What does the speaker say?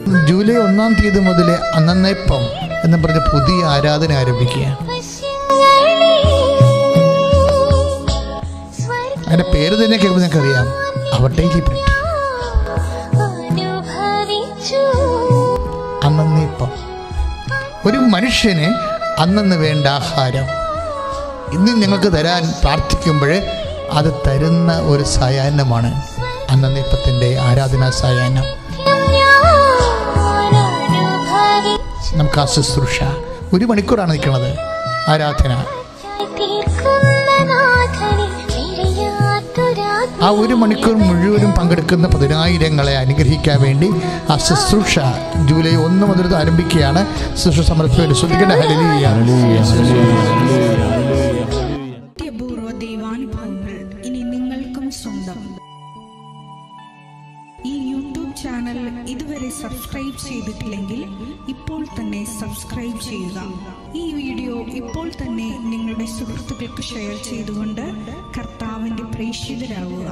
July ഒന്നാം തീയതി മുതൽ അന്നേപ്പം എന്ന് പറഞ്ഞ് പുതിയ ആരാധന ആരംഭിക്കുകയാണ് അതിൻ്റെ പേര് തന്നെ കേൾക്കുമ്പോൾ നിങ്ങൾക്കറിയാം അവർ ഡെയിലി ബ്രെഡ് അന്നേപ്പം ഒരു മനുഷ്യന് അന്നന്ന് വേണ്ട ആഹാരം ഇന്ന് ഞങ്ങൾക്ക് തരാൻ പ്രാർത്ഥിക്കുമ്പോൾ അത് തരുന്ന ഒരു സായാഹ്നമാണ് അന്നേപ്പത്തിൻ്റെ ആരാധനാ സായാഹ്നം നമുക്ക് ആ ശുശ്രൂഷ ഒരു മണിക്കൂറാണ് നിൽക്കുന്നത് ആരാധന ആ ഒരു മണിക്കൂർ മുഴുവനും പങ്കെടുക്കുന്ന പതിനായിരങ്ങളെ അനുഗ്രഹിക്കാൻ വേണ്ടി ആ ശുശ്രൂഷ ജൂലൈ ഒന്ന് മുതൽ ആരംഭിക്കുകയാണ് ശുശ്രൂഷ സമർപ്പിച്ചു ശ്രദ്ധിക്കേണ്ട ഹല്ലേലൂയ. അത്യപൂർവ ദൈവാനുഭവങ്ങൾ ഇനി നിങ്ങൾക്കും സ്വന്തം ഈ യൂട്യൂബ് ചാനൽ ഇതുവരെ സബ്സ്ക്രൈബ് ചെയ്തിട്ടില്ലെങ്കിൽ ഇപ്പോൾ തന്നെ സബ്സ്ക്രൈബ് ചെയ്യുക ഈ വീഡിയോ ഇപ്പോൾ തന്നെ നിങ്ങളുടെ സുഹൃത്തുക്കൾക്ക് ഷെയർ ചെയ്തുകൊണ്ട് കർത്താവിൻ്റെ പ്രേക്ഷിതരാകുക